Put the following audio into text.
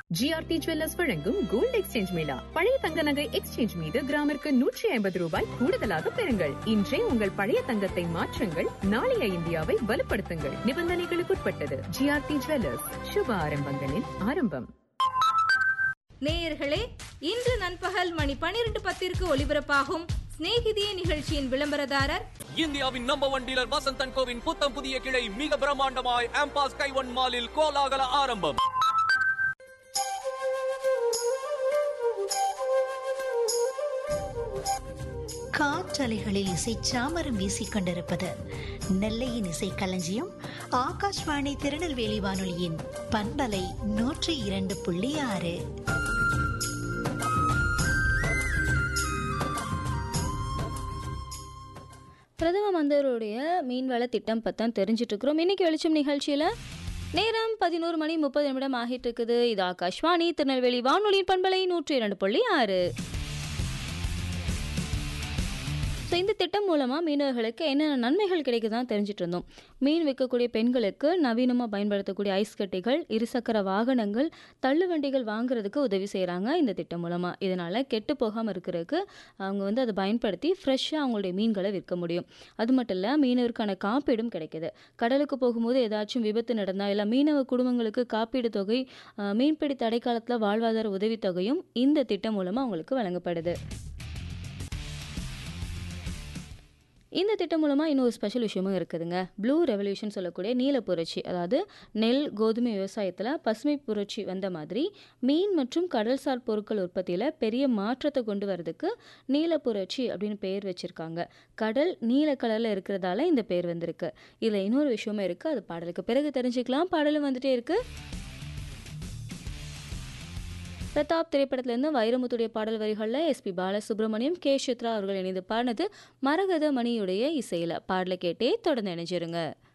GRT jewellers வழங்கும் gold exchange mela பழைய தங்க நகை எக்ஸ்சேஞ்ச் மீது கிராமிற்கு நூற்றி ஐம்பது ரூபாய் கூடுதலாக பெறுங்கள் இன்றே உங்கள் பழைய தங்கத்தை மாற்றுங்கள் நாளைய இந்தியாவை வலுப்படுத்துங்கள் நிபந்தனைகளுக்குட்பட்டது ஜிஆர்டி ஜுவல்லர்ஸ் சுப ஆரம்பங்களின் ஆரம்பம் நேயர்களே இன்று நண்பகல் மணி பனிரெண்டு பத்திற்கு ஒலிபரப்பாகும் சிநேகிதியே நிகழ்ச்சியின் விளம்பரதாரர் இந்தியாவின் நம்பர் ஒன் டீலர் வசந்தன் கோவின் புத்தம் புதிய கிளை மிக பிரம்மாண்டமாய் ஆம்பாஸ் கைவன் மாலில் கோலாகல ஆரம்பம் காற்றலைகளில் இசை சாமரம் வீசிக் கொண்டிருப்பது நெல்லையின் இசை களஞ்சியம் ஆகாஷ்வாணி திருநெல்வேலி வானொலியின் பண்பலை நூற்றி இரண்டு புள்ளி ஆறு பிரதம மந்திரியுடைய மீன்வள திட்டம் பற்றி தெரிஞ்சிட்டு இருக்கிறோம் இன்னைக்கு வெளிச்சம் நிகழ்ச்சியில் நேரம் பதினோரு மணி முப்பது நிமிடம் ஆகிட்டு இருக்குது இது ஆகாஷ்வாணி திருநெல்வேலி வானொலியின் பண்பலை நூற்றி இரண்டு புள்ளி ஆறு ஸோ இந்த திட்டம் மூலமாக மீனவர்களுக்கு என்னென்ன நன்மைகள் கிடைக்குதுன்னு தெரிஞ்சிட்டு இருந்தோம் மீன் விற்கக்கூடிய பெண்களுக்கு நவீனமாக பயன்படுத்தக்கூடிய ஐஸ் கட்டிகள் இருசக்கர வாகனங்கள் தள்ளுவண்டிகள் வாங்குறதுக்கு உதவி செய்கிறாங்க இந்த திட்டம் மூலமாக இதனால் கெட்டு போகாமல் இருக்கிறதுக்கு அவங்க வந்து அதை பயன்படுத்தி ஃப்ரெஷ்ஷாக அவங்களுடைய மீன்களை விற்க முடியும் அது மட்டும் இல்லை மீனவருக்கான காப்பீடும் கிடைக்குது கடலுக்கு போகும்போது ஏதாச்சும் விபத்து நடந்தால் இல்லை மீனவ குடும்பங்களுக்கு காப்பீடு தொகை அஹ், மீன்பிடி தடைக்காலத்தில் வாழ்வாதார உதவித்தொகையும் இந்த திட்டம் மூலமாக அவங்களுக்கு வழங்கப்படுது இந்த திட்டம் மூலமாக இன்னொரு ஸ்பெஷல் விஷயமும் இருக்குதுங்க ப்ளூ ரெவல்யூஷன் சொல்லக்கூடிய நீல புரட்சி அதாவது நெல் கோதுமை விவசாயத்தில் பசுமை புரட்சி வந்த மாதிரி மீன் மற்றும் கடல்சார் பொருட்கள் உற்பத்தியில் பெரிய மாற்றத்தை கொண்டு வரதுக்கு நீல புரட்சி அப்படின்னு பெயர் வச்சுருக்காங்க கடல் நீல கலரில் இருக்கிறதால இந்த பேர் வந்திருக்கு இதில் இன்னொரு விஷயமும் இருக்குது அது பாடலுக்கு பிறகு தெரிஞ்சுக்கலாம் பாடலும் வந்துட்டே இருக்குது பிரதாப் திரைப்படத்திலிருந்து வைரமுத்துடைய பாடல் வரிகளில் எஸ்பி பாலசுப்ரமணியம் கே சித்ரா அவர்கள் இணைந்து பாடினது மரகத மணியுடைய இசையில் பாடலை கேட்டே தொடர்ந்து இணைஞ்சிருங்க